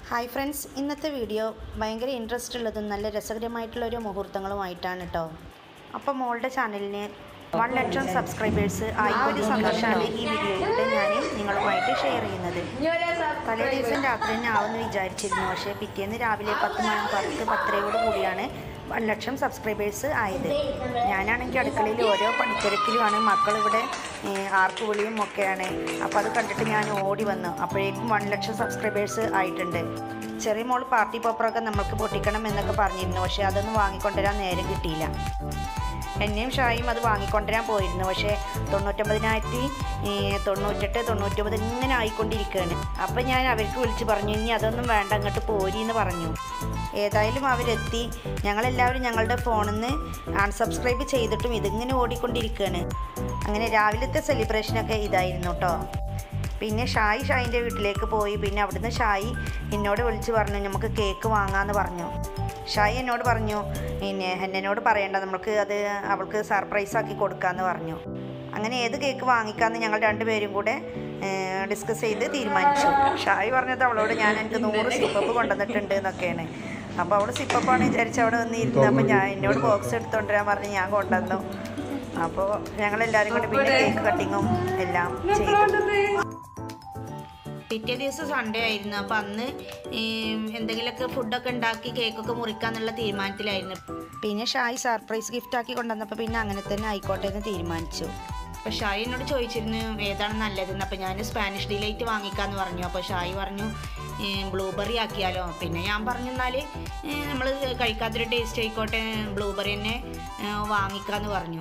Hi friends ഇന്നത്തെ video ഭയങ്കര interest ഉള്ളതും നല്ല രസകരമായിട്ടുള്ള ഒരു മുഹൂർത്തങ്ങളുമായിട്ടാണ് കേട്ടോ അപ്പോൾ മോളുടെ ചാനലിന് വൺ ലക്ഷം സബ്സ്ക്രൈബേഴ്സ് ആയിക്കൊരു സന്തോഷമാണ് ഈ വീഡിയോയിലൂടെ ഞാൻ നിങ്ങളുമായിട്ട് ഷെയർ ചെയ്യുന്നത് തലേ ദിവസം രാത്രി തന്നെ ആവുമെന്ന് വിചാരിച്ചിരുന്നു പക്ഷേ പിറ്റേന്ന് രാവിലെ പത്ത് മണി പത്ത് പത്തരയോട് കൂടിയാണ് വൺ ലക്ഷം സബ്സ്ക്രൈബേഴ്സ് ആയത് ഞാനാണെങ്കിൽ അടുക്കളയിൽ ഓരോ പണിത്തിരക്കിലുമാണ് മക്കളിവിടെ ആർക്ക് വിളിയും ഒക്കെയാണ് അപ്പോൾ അത് കണ്ടിട്ട് ഞാൻ ഓടി വന്നു അപ്പോഴേക്കും വൺ ലക്ഷം സബ്സ്ക്രൈബേഴ്സ് ആയിട്ടുണ്ട് ചെറിയ മോൾ പാർട്ടി പോപ്പറൊക്കെ നമ്മൾക്ക് പൊട്ടിക്കണം എന്നൊക്കെ പറഞ്ഞിരുന്നു പക്ഷേ അതൊന്നും വാങ്ങിക്കൊണ്ടുവരാൻ നേരം കിട്ടിയില്ല എന്നെയും ഷായും അത് വാങ്ങിക്കൊണ്ടുവരാൻ പോയിരുന്നു പക്ഷേ തൊണ്ണൂറ്റൊമ്പതിനായിരത്തി തൊണ്ണൂറ്റെട്ട് തൊണ്ണൂറ്റൊമ്പത് ഇങ്ങനെ ആയിക്കൊണ്ടിരിക്കുകയാണ് അപ്പം ഞാൻ അവർക്ക് വിളിച്ച് പറഞ്ഞു ഇനി അതൊന്നും വേണ്ട അങ്ങോട്ട് പോരി എന്ന് പറഞ്ഞു ഏതായാലും അവരെത്തി ഞങ്ങളെല്ലാവരും ഞങ്ങളുടെ ഫോണിൽ നിന്ന് അൺസബ്സ്ക്രൈബ് ചെയ്തിട്ടും ഇതിങ്ങനെ ഓടിക്കൊണ്ടിരിക്കുകയാണ് അങ്ങനെ രാവിലത്തെ സെലിബ്രേഷനൊക്കെ ഇതായിരുന്നു കേട്ടോ പിന്നെ ഷായി ഷായിൻ്റെ വീട്ടിലേക്ക് പോയി പിന്നെ അവിടുന്ന് ഷായി എന്നോട് വിളിച്ച് പറഞ്ഞു നമുക്ക് കേക്ക് വാങ്ങാമെന്ന് പറഞ്ഞു ഷായി എന്നോട് പറഞ്ഞു പിന്നെ എന്നോട് പറയണ്ട നമുക്ക് അത് അവൾക്ക് സർപ്രൈസ് ആക്കി കൊടുക്കാമെന്ന് പറഞ്ഞു അങ്ങനെ ഏത് കേക്ക് വാങ്ങിക്കാമെന്ന് ഞങ്ങൾ രണ്ടുപേരും കൂടെ ഡിസ്കസ് ചെയ്ത് തീരുമാനിച്ചു ഷായി പറഞ്ഞത് അവളോട് ഞാൻ എനിക്ക് നൂറ് സിപ്പപ്പ് കൊണ്ടുവന്നിട്ടുണ്ട് എന്നൊക്കെയാണ് അപ്പോൾ അവൾ സിപ്പപ്പാണ് വിചാരിച്ച് അവിടെ വന്നിരുന്നത് അപ്പോൾ ഞാൻ എന്നോട് ബോക്സ് എടുത്തുകൊണ്ടുവരാൻ പറഞ്ഞ് ഞാൻ കൊണ്ടുവന്നു അപ്പോൾ ഞങ്ങളെല്ലാവരും കൂടെ പിന്നെ കേക്ക് കട്ടിങ്ങും എല്ലാം ചെയ്തു പിറ്റേ ദിവസം സൺഡേ ആയിരുന്നു അപ്പം അന്ന് എന്തെങ്കിലുമൊക്കെ ഫുഡൊക്കെ ഉണ്ടാക്കി കേക്കൊക്കെ മുറിക്കാന്നുള്ള തീരുമാനത്തിലായിരുന്നു പിന്നെ ഷായി സർപ്രൈസ് ഗിഫ്റ്റ് ആക്കി കൊണ്ടുവന്നപ്പോൾ പിന്നെ അങ്ങനെ തന്നെ ആയിക്കോട്ടെ എന്ന് തീരുമാനിച്ചു അപ്പോൾ ഷായി എന്നോട് ചോദിച്ചിരുന്നു ഏതാണ് നല്ലതെന്ന് അപ്പോൾ ഞാൻ സ്പാനിഷ് ഡിലൈറ്റ് വാങ്ങിക്കാമെന്ന് പറഞ്ഞു അപ്പോൾ ഷായി പറഞ്ഞു ബ്ലൂബെറി ആക്കിയാലോ പിന്നെ ഞാൻ പറഞ്ഞു എന്നാൽ നമ്മൾ കഴിക്കാത്തൊരു ടേസ്റ്റ് ആയിക്കോട്ടെ ബ്ലൂബെറി തന്നെ വാങ്ങിക്കാമെന്ന് പറഞ്ഞു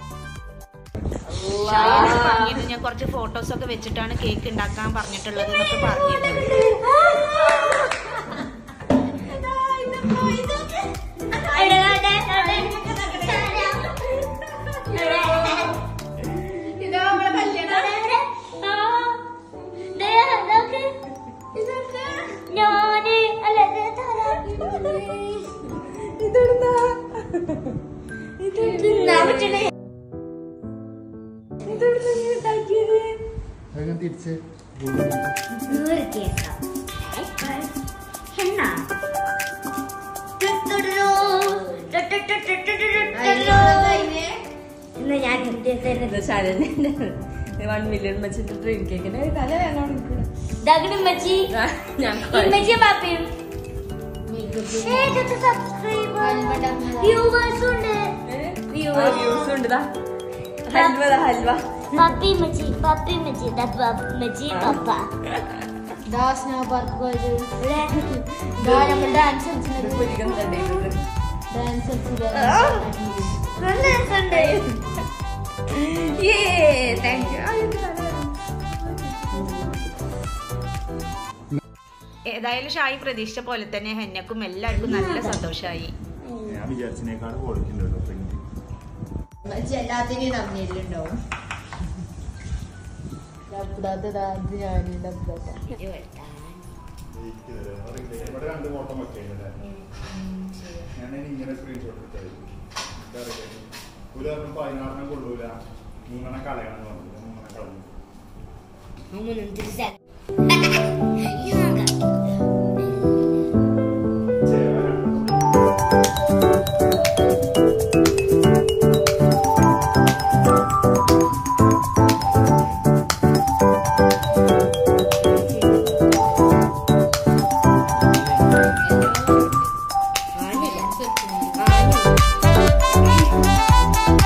പറഞ്ഞിരുന്നു ഞാൻ കുറച്ച് ഫോട്ടോസ് ഒക്കെ വെച്ചിട്ടാണ് കേക്ക് ഉണ്ടാക്കാൻ പറഞ്ഞിട്ടുള്ളത് എന്നൊക്കെ പറഞ്ഞിരുന്നു ഞാന് അല്ല ഇതെടുന്നാ തിന്നാൻ പറ്റണേ ഇതെടുന്നാ നീ ഉണ്ടാക്കിയത് വേഗം തിരിച്ച് നൂറ് കേക്കാം എന്നാ എന്നാ ഞാൻ ഇത് ശരണ്യന്റെ വൺ മില്യൺ വെച്ചിട്ട് ഡ്രീം കേക്കിന്റെ തല വേണം ദഗടും മച്ചി ഞാൻ ഇമ്മച്ചിയും പാപ്പയും വ്യൂവേഴ്സ് ഉണ്ട് വ്യൂസ് ഉണ്ട് ദാ. ഹൽവ ദാ, ഹൽവ പപ്പി മച്ചി പപ്പി മച്ചി മച്ചി പപ്പ ഡാൻസ് ഞാൻ പാർക്ക് പോയത് ഇവിടെ ദാ നമ്മൾ ഡാൻസ് കളിച്ചത് ഇത് പൊരിക്കാൻ തന്നെ ഇത്. ഡാൻസ് കളിച്ചത് നല്ല രസമുണ്ട് Yay, thank you. ആ, ഇത് തല വേണം. ഏതായാലും ഷായി പ്രതീക്ഷിച്ച പോലെ തന്നെ ഹെന്നക്കും എല്ലാവർക്കും നല്ല സന്തോഷമായി ഞാൻ വിചാരിച്ചതിനേക്കാൾ കൊടുക്കുന്നുണ്ടോ പ്രിന്റ് എല്ലാത്തിനും നന്ദിയിലുണ്ടാവും ഡബ്ദാദ് ദാദ് ഞാൻ ഡബ്ദാദ ഇവിടെ രണ്ട് ഫോട്ടോ വെക്കല്ലേ ഞാൻ ഇങ്ങനെ സ്ക്രീൻഷോട്ട് എടുത്തായിരുന്നു ഒരു പറഞ്ഞു പതിനാറെണ്ണം കൊള്ളൂല മൂന്നെണ്ണം കളയാണെന്ന് പറഞ്ഞു മൂന്നെണ്ണം കളഞ്ഞു ചേവനാണ്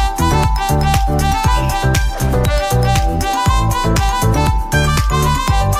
ആ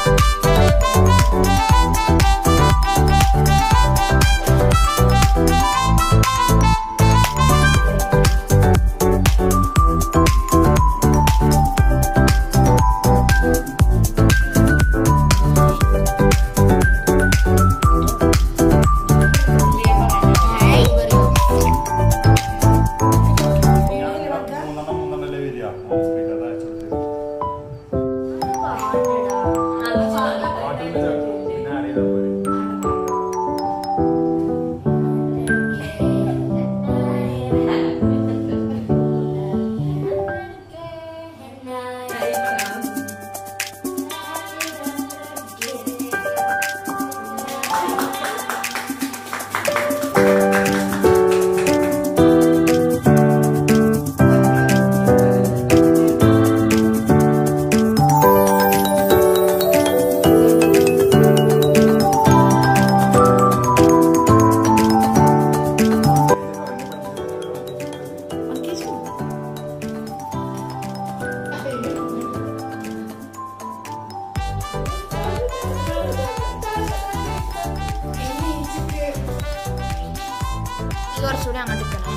കുറച്ചുകൂടി അങ്ങോട്ട് നിൽക്കണേ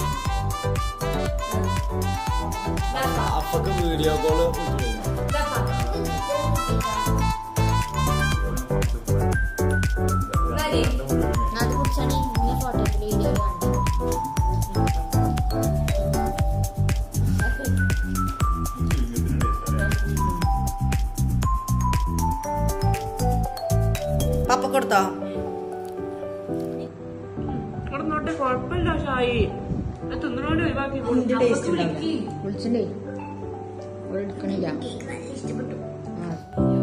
അപ്പൊക്ക് വീഡിയോ കോള് അത് കുറിച്ചാണ് ഇങ്ങനെ ഫോട്ടോ വീഡിയോ കണ്ടത് പപ്പ കൊടുത്തോ കിടന്നോട്ടെ കുഴപ്പമില്ല ഷായി തിന്നണോണ്ട് ഒഴിവാക്കി ഇതിന്റെ ടേസ്റ്റ് ഉണ്ടാവില്ല വിളിച്ചില്ലേ അവൾ എടുക്കണില്ല ആ.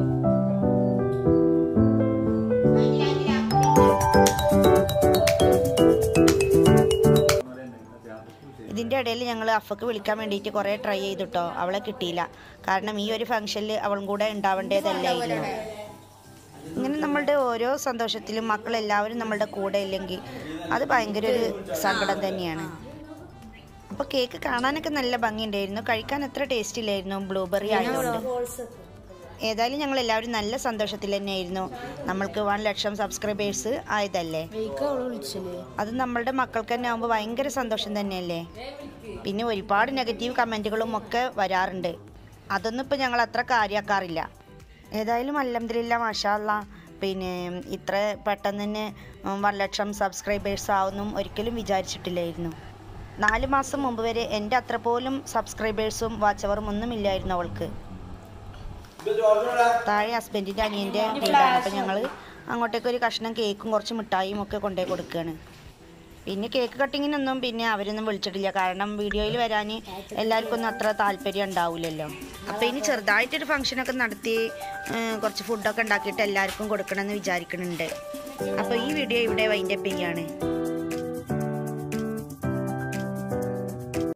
ഇതിൻ്റെ ഇടയിൽ ഞങ്ങൾ അഫക്ക് വിളിക്കാൻ വേണ്ടിയിട്ട് കുറേ ട്രൈ ചെയ്തിട്ടോ അവളെ കിട്ടിയില്ല കാരണം ഈ ഒരു ഫംഗ്ഷനിൽ അവളും കൂടെ ഉണ്ടാവേണ്ടതല്ലായിരുന്നു ഇങ്ങനെ നമ്മളുടെ ഓരോ സന്തോഷത്തിലും മക്കളെല്ലാവരും നമ്മളുടെ കൂടെ ഇല്ലെങ്കിൽ അത് ഭയങ്കര ഒരു സങ്കടം തന്നെയാണ് അപ്പോൾ കേക്ക് കാണാനൊക്കെ നല്ല ഭംഗിയുണ്ടായിരുന്നു കഴിക്കാൻ എത്ര ടേസ്റ്റ് ഇല്ലായിരുന്നു ബ്ലൂബെറി ആയതുകൊണ്ട് ഏതായാലും ഞങ്ങൾ എല്ലാവരും നല്ല സന്തോഷത്തിൽ തന്നെയായിരുന്നു നമ്മൾക്ക് വൺ ലക്ഷം സബ്സ്ക്രൈബേഴ്സ് ആയതല്ലേ വെയ്ക്ക് അവള് വിളിച്ചില്ലേ അത് നമ്മളുടെ മക്കൾക്ക് തന്നെ ആകുമ്പോൾ ഭയങ്കര സന്തോഷം തന്നെയല്ലേ പിന്നെ ഒരുപാട് നെഗറ്റീവ് കമൻറ്റുകളും ഒക്കെ വരാറുണ്ട് അതൊന്നും ഇപ്പോൾ ഞങ്ങൾ അത്ര കാര്യമാക്കാറില്ല ഏതായാലും അല്ലംതില്ല മാഷാല്ല പിന്നെ ഇത്ര പെട്ടെന്ന് തന്നെ വൺ ലക്ഷം സബ്സ്ക്രൈബേഴ്സ് ആവുമെന്നും ഒരിക്കലും വിചാരിച്ചിട്ടില്ലായിരുന്നു നാല് മാസം മുമ്പ് വരെ എൻ്റെ അത്ര പോലും സബ്സ്ക്രൈബേഴ്സും വാച്ചവറും ഒന്നും ഇല്ലായിരുന്നു അവൾക്ക് താഴെ ഹസ്ബൻഡിൻ്റെ അനിയൻ്റെ വീടാണ് അപ്പം ഞങ്ങൾ അങ്ങോട്ടേക്ക് ഒരു കഷ്ണം കേക്കും കുറച്ച് മിഠായിയും ഒക്കെ കൊണ്ടുപോയി കൊടുക്കുകയാണ് പിന്നെ കേക്ക് കട്ടിങ്ങിനൊന്നും പിന്നെ അവരൊന്നും വിളിച്ചിട്ടില്ല കാരണം വീഡിയോയിൽ വരാൻ എല്ലാവർക്കും ഒന്നും അത്ര താല്പര്യം ഉണ്ടാവില്ലല്ലോ അപ്പോൾ ഇനി ചെറുതായിട്ടൊരു ഫംഗ്ഷനൊക്കെ നടത്തി ഉം, കുറച്ച് ഫുഡൊക്കെ ഉണ്ടാക്കിയിട്ട് എല്ലാവർക്കും കൊടുക്കണമെന്ന് വിചാരിക്കുന്നുണ്ട് അപ്പോൾ ഈ വീഡിയോ ഇവിടെ വൈൻഡപ്പ് ചെയ്യാണ്